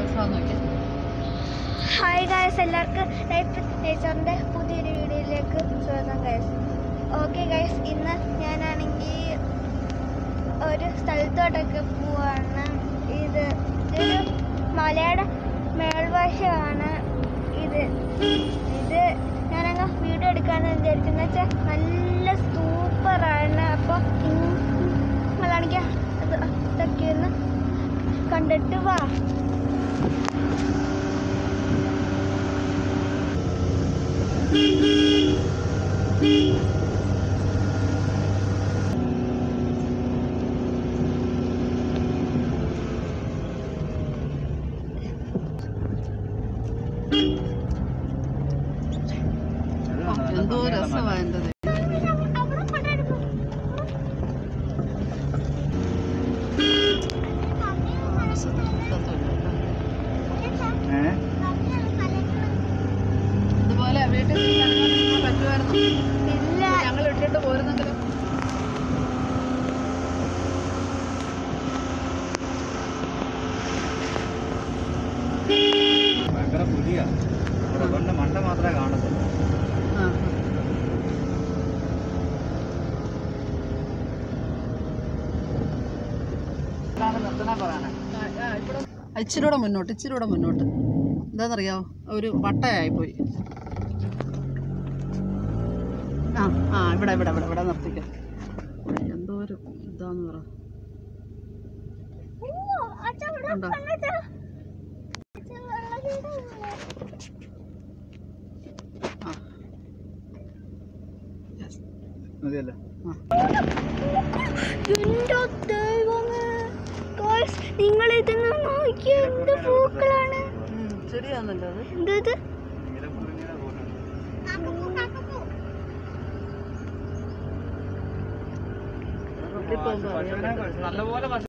രസമാണെന്ന് നോക്കിയാൽ hi guys എല്ലാവർക്കും life നേച്ചറിൻ്റെ പുതിയൊരു വീഡിയോയിലേക്ക് സ്വാഗതം ഗൈസ് ഓക്കെ ഗൈസ് ഇന്ന് ഞാനാണെങ്കിൽ ഒരു സ്ഥലത്തോട്ടൊക്കെ പോവാണ് ഇത് ഇതൊരു മലയുടെ മേൽവശമാണ് ഇത് ഇത് ഞാനങ്ങ് വീഡിയോ എടുക്കാമെന്ന് വിചാരിക്കുന്നത് വെച്ചാൽ നല്ല സൂപ്പറാണ് അപ്പോൾ നിങ്ങളാണെങ്കിൽ അത് ഇതൊക്കെ ഒന്ന് കണ്ടിട്ട് വാ എന്തോ രസമാണ് എൻ്റെ ഇതുപോലെ വീട്ടിൽ നിന്ന് പറ്റുമായിരുന്നു ഇല്ല ഞങ്ങൾ ഇട്ടിട്ട് പോരുന്നെങ്കിലും ഭയങ്കര പുലിയാ റബ്ബറിന്റെ മണ്ട മാത്രമേ കാണത്തുള്ളൂ ആ ഇച്ചിരി കൂടെ മുന്നോട്ട് ഇച്ചിരി കൂടെ മുന്നോട്ട് എന്താണെന്നറിയാമോ ഒരു വട്ടയായിപ്പോയി ആ ആ ഇവിടെ ഇവിടെ ഇവിടെ ഇവിടെ നിർത്തിക്കാം എന്തോ ഒരു ഇതാന്ന് പറ ഉണ്ടോ? ആ Yes. മതിയല്ലേ എന്റെ ദൈവമേ ഗോയ്സ് നിങ്ങൾ ഇതൊന്ന് നോക്കിയ എന്ത് പൂക്കളാണ് ഉം, ശരിയാന്നല്ലോ അത് എന്തത് വീട്ടിൽ പോകുമ്പോ അറിയാൻ പറ്റും. നല്ലപോലെ